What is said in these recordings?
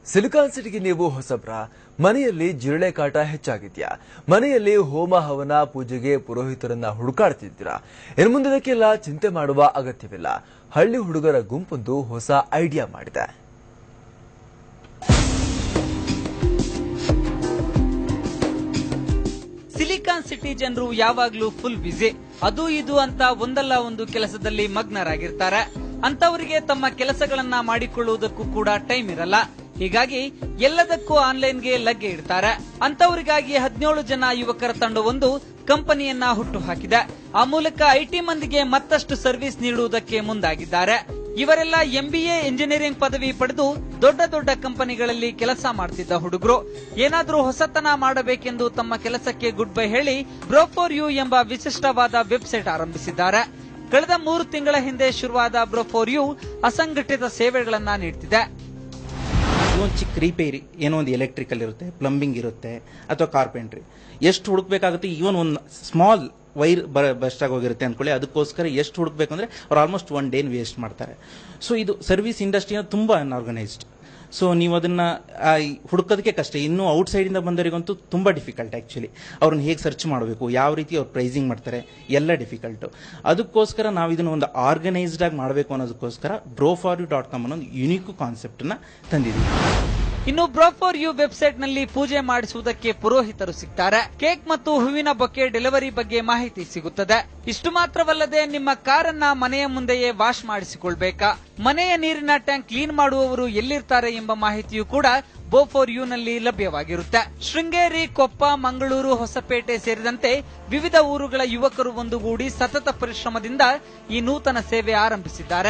silicon ಸಿಟಿಗೆ ನೀವು ಹೊಸಬ್ರ ಮನೆಯಲ್ಲಿ ಜಿರಳೆ ಕಾಟ ಹೆಚ್ಚಾಗಿದ್ಯಾ ಮನೆಯಲ್ಲಿ ಹೋಮ ಹವನ ಪೂಜೆಗೆ ಪುರೋಹಿತರನ್ನ ಹುಡುಕಾಡ್ತಿದ್ದೀರಾ ಇನ್ನು ಮುಂದಕ್ಕೆಲ್ಲ ಚಿಂತೆ ಮಾಡುವ ಅಗತ್ಯವಿಲ್ಲ ಹಳ್ಳಿ ಹುಡುಗರ ಗುಂಪೊಂದು ಹೊಸ ಐಡಿಯಾ ಮಾಡಿದೆ ಸಿಲಿಕಾನ್ ಸಿಟಿ ಜನರು ಯಾವಾಗ್ಲೂ ಫುಲ್ ಬಿಸಿ ಅದು ಇದು ಅಂತ ಒಂದಲ್ಲ ಒಂದು ಕೆಲಸದಲ್ಲಿ ಮಗ್ನರಾಗಿರ್ತಾರೆ ಅಂತವರಿಗೆ ತಮ್ಮ ಕೆಲಸಗಳನ್ನ ಮಾಡಿಕೊಳ್ಳುವುದಕ್ಕೂ ಕೂಡ ಟೈಮ್ ಇರಲ್ಲ ಹೀಗಾಗಿ ಎಲ್ಲದಕ್ಕೂ ಆನ್ಲೈನ್ಗೆ ಲಗ್ಗೆ ಇಡ್ತಾರೆ ಅಂತವರಿಗಾಗಿ ಹದಿನೇಳು ಜನ ಯುವಕರ ತಂಡವೊಂದು ಕಂಪನಿಯನ್ನ ಹುಟ್ಟು ಹಾಕಿದೆ ಆ ಮೂಲಕ ಐಟಿ ಮಂದಿಗೆ ಮತ್ತಷ್ಟು ಸರ್ವಿಸ್ ನೀಡುವುದಕ್ಕೆ ಮುಂದಾಗಿದ್ದಾರೆ ಇವರೆಲ್ಲ ಎಂಬಿಎ ಇಂಜಿನಿಯರಿಂಗ್ ಪದವಿ ಪಡೆದು ದೊಡ್ಡ ದೊಡ್ಡ ಕಂಪನಿಗಳಲ್ಲಿ ಕೆಲಸ ಮಾಡ್ತಿದ್ದ ಹುಡುಗರು ಏನಾದ್ರೂ ಹೊಸತನ ಮಾಡಬೇಕೆಂದು ತಮ್ಮ ಕೆಲಸಕ್ಕೆ ಗುಡ್ ಬೈ ಹೇಳಿ ಬ್ರೋ ಫಾರ್ ಯು ಎಂಬ ವಿಶಿಷ್ಟವಾದ ವೆಬ್ಸೈಟ್ ಆರಂಭಿಸಿದ್ದಾರೆ ಕಳೆದ ಮೂರು ತಿಂಗಳ ಹಿಂದೆ ಶುರುವಾದ ಬ್ರೋ ಫಾರ್ ಯು ಅಸಂಘಟಿತ ಸೇವೆಗಳನ್ನ ನೀಡ್ತಿದೆ ಒಂದು ಚಿಕ್ಕ ರಿಪೇರಿ ಏನೋ ಒಂದು ಎಲೆಕ್ಟ್ರಿಕಲ್ ಇರುತ್ತೆ ಪ್ಲಂಬಿಂಗ್ ಇರುತ್ತೆ ಅಥವಾ ಕಾರ್ಪೆಂಟ್ರಿ ಎಷ್ಟು ಹುಡುಕ್ಬೇಕಾಗುತ್ತೆ ಈವನ್ ಒಂದು ಸ್ಮಾಲ್ ವೈರ್ ಬಸ್ಟ್ ಹೋಗಿರುತ್ತೆ ಅಂದ್ಕೊಳ್ಳಿ ಅದಕ್ಕೋಸ್ಕರ ಎಷ್ಟು ಹುಡುಕ್ಬೇಕು ಅಂದ್ರೆ ಅವ್ರು ಆಲ್ಮೋಸ್ಟ್ ಒನ್ ಡೇನ್ ವೇಸ್ಟ್ ಮಾಡ್ತಾರೆ ಸೊ ಇದು ಸರ್ವಿಸ್ ಇಂಡಸ್ಟ್ರಿನ ತುಂಬಾ ಅನ್ಆರ್ಗನೈಸ್ಡ್ ಸೊ ನೀವು ಅದನ್ನ ಆ, ಈ ಹುಡುಕೋದಕ್ಕೆ ಕಷ್ಟ ಇನ್ನು ಔಟ್ ಸೈಡ್ ಇಂದ ಬಂದವರಿಗಂತೂ ತುಂಬಾ ಡಿಫಿಕಲ್ಟ್ ಆಕ್ಚುಲಿ ಅವ್ರನ್ನ ಹೇಗೆ ಸರ್ಚ್ ಮಾಡಬೇಕು ಯಾವ ರೀತಿ ಅವ್ರು ಪ್ರೈಸಿಂಗ್ ಮಾಡ್ತಾರೆ ಎಲ್ಲ ಡಿಫಿಕಲ್ಟ್ ಅದಕ್ಕೋಸ್ಕರ ನಾವು ಇದನ್ನ ಒಂದು ಆರ್ಗನೈಸ್ಡ್ ಆಗಿ ಮಾಡಬೇಕು ಅನ್ನೋದಕ್ಕೋಸ್ಕರ bro for you dot com ಅನ್ನೋ ಒಂದು ಯುನಿಕ್ ಕಾನ್ಸೆಪ್ಟ್ ನ ತಂದಿದ್ದೀವಿ ಇನ್ನು ಬ್ರೋ ಫಾರ್ ಯು ವೆಬ್ಸೈಟ್ ನಲ್ಲಿ ಪೂಜೆ ಮಾಡಿಸುವುದಕ್ಕೆ ಪುರೋಹಿತರು ಸಿಗ್ತಾರೆ ಕೇಕ್ ಮತ್ತು ಹೂವಿನ ಬೊಕ್ಕೆ ಡೆಲಿವರಿ ಬಗ್ಗೆ ಮಾಹಿತಿ ಸಿಗುತ್ತದೆ ಇಷ್ಟು ಮಾತ್ರವಲ್ಲದೆ ನಿಮ್ಮ ಕಾರನ್ನ ಮನೆಯ ಮುಂದೆಯೇ ವಾಶ್ ಮಾಡಿಸಿಕೊಳ್ಬೇಕಾ ಮನೆಯ ನೀರಿನ ಟ್ಯಾಂಕ್ ಕ್ಲೀನ್ ಮಾಡುವವರು ಎಲ್ಲಿರ್ತಾರೆ ಎಂಬ ಮಾಹಿತಿಯು ಕೂಡ ಬೋ ಫಾರ್ ಯು ನಲ್ಲಿ ಲಭ್ಯವಾಗಿರುತ್ತೆ ಶೃಂಗೇರಿ ಕೊಪ್ಪ ಮಂಗಳೂರು ಹೊಸಪೇಟೆ ಸೇರಿದಂತೆ ವಿವಿಧ ಊರುಗಳ ಯುವಕರು ಒಂದುಗೂಡಿ ಸತತ ಪರಿಶ್ರಮದಿಂದ ಈ ನೂತನ ಸೇವೆ ಆರಂಭಿಸಿದ್ದಾರೆ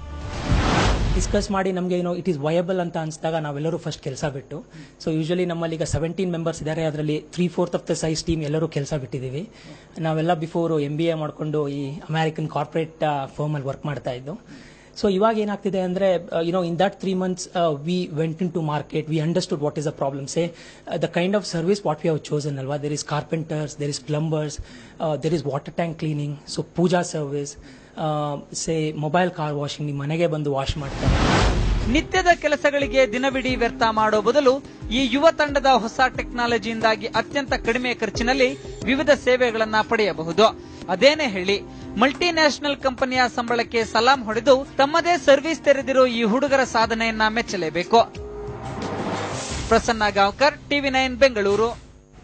ಡಿಸ್ಕಸ್ ಮಾಡಿ ನಮಗೆ ಏನೋ ಇಟ್ ಈಸ್ ವಯಬಲ್ ಅಂತ ಅನಿಸಿದಾಗ ನಾವೆಲ್ಲರೂ ಫಸ್ಟ್ ಕೆಲಸ ಬಿಟ್ಟು ಸೊ ಯೂಶಲಿ ನಮ್ಮಲ್ಲಿ ಈಗ ಸೆವೆಂಟೀನ್ ಮೆಂಬರ್ಸ್ ಇದ್ದಾರೆ ಅದರಲ್ಲಿ three fourth of the size team ಎಲ್ಲರೂ ಕೆಲಸ ಬಿಟ್ಟಿದ್ದೀವಿ ನಾವೆಲ್ಲ ಬಿಫೋರ್ ಎಂ ಬಿ ಎ ಮಾಡಿಕೊಂಡು ಈ ಅಮೆರಿಕನ್ ಕಾರ್ಪೊರೇಟ್ ಫರ್ಮಲ್ಲಿ ವರ್ಕ್ ಮಾಡ್ತಾ ಇದ್ದು ಸೊ ಇವಾಗ ಏನಾಗ್ತಿದೆ ಅಂದ್ರೆ you know in that three months we went into market we understood what is the problem say the kind of service what we have chosen ಅಲ್ವಾ there is carpenters there is plumbers there is water tank cleaning so puja service say mobile car washing ನಿಮ್ಮ ಮನೆಗೆ ಬಂದು wash ಮಾಡ್ತಾರೆ ನಿತ್ಯದ ಕೆಲಸಗಳಿಗೆ ದಿನವಿಡೀ ವ್ಯರ್ಥ ಮಾಡೋ ಬದಲು ಈ ಯುವ ತಂಡದ ಹೊಸ ಟೆಕ್ನಾಲಜಿಯಿಂದಾಗಿ ಅತ್ಯಂತ ಕಡಿಮೆ ಖರ್ಚಿನಲ್ಲಿ ವಿವಿಧ ಸೇವೆಗಳನ್ನ ಪಡೆಯಬಹುದು ಅದೇನೇ ಹೇಳಿ ಮಲ್ಟಿ ನ್ಯಾಷನಲ್ ಕಂಪನಿಯ ಸಂಬಳಕ್ಕೆ ಸಲಾಂ ಹೊಡೆದು ತಮ್ಮದೇ ಸರ್ವಿಸ್ ತೆರೆದಿರೋ ಈ ಹುಡುಗರ ಸಾಧನೆಯನ್ನ ಮೆಚ್ಚಲೇಬೇಕು ಪ್ರಸನ್ನ ಗಾಂವ್ಕರ್ ಟಿವಿ ನೈನ್ ಬೆಂಗಳೂರು